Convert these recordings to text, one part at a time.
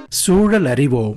சூழல் அறிவோம்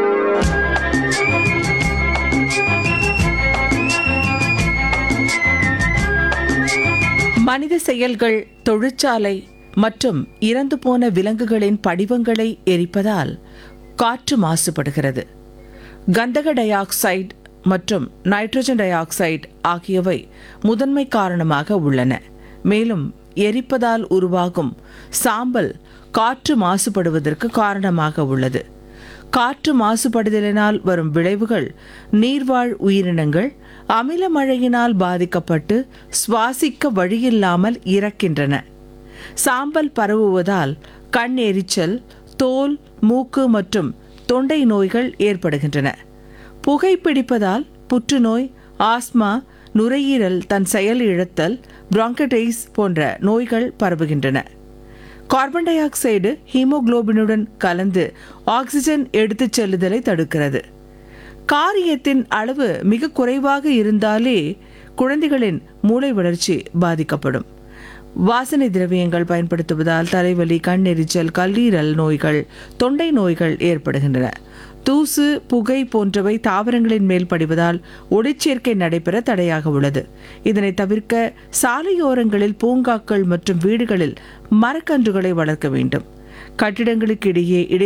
மனித செயல்கள் தொழிற்சாலை மற்றும் இறந்து போன விலங்குகளின் படிவங்களை எரிப்பதால் காற்று மாசுபடுகிறது கந்தக டை ஆக்சைடு மற்றும் நைட்ரஜன் டை ஆக்சைடு ஆகியவை முதன்மை காரணமாக உள்ளன மேலும் எரிப்பதால் உருவாகும் சாம்பல் காற்று மாசுபடுவதற்கு காரணமாக உள்ளது காற்று மாசுபடுதலினால் வரும் விளைவுகள் நீர்வாழ் உயிரினங்கள் அமில மழையினால் பாதிக்கப்பட்டு சுவாசிக்க வழியில்லாமல் இறக்கின்றன சாம்பல் பரவுவதால் கண் எரிச்சல் தோல் மூக்கு மற்றும் தொண்டை நோய்கள் ஏற்படுகின்றன புகைப்பிடிப்பதால் புற்றுநோய் ஆஸ்மா நுரையீரல் தன் செயல் இழத்தல் பிராங்கடைஸ் போன்ற நோய்கள் பரவுகின்றன கார்பன் டை ஆக்சைடு ஹீமோகுளோபினுடன் கலந்து ஆக்சிஜன் எடுத்துச் செல்லுதலை தடுக்கிறது காரியத்தின் அளவு மிக குறைவாக இருந்தாலே குழந்தைகளின் மூளை வளர்ச்சி பாதிக்கப்படும் வாசனை திரவியங்கள் பயன்படுத்துவதால் தலைவலி கண்ணெரிச்சல் கல்லீரல் நோய்கள் தொண்டை நோய்கள் ஏற்படுகின்றன தூசு புகை போன்றவை தாவரங்களின் மேல் படிவதால் ஒளிச்சேர்க்கை நடைபெற தடையாக உள்ளது இதனை தவிர்க்க சாலையோரங்களில் பூங்காக்கள் மற்றும் வீடுகளில் மரக்கன்றுகளை வளர்க்க வேண்டும் கட்டிடங்களுக்கு இடையே இடை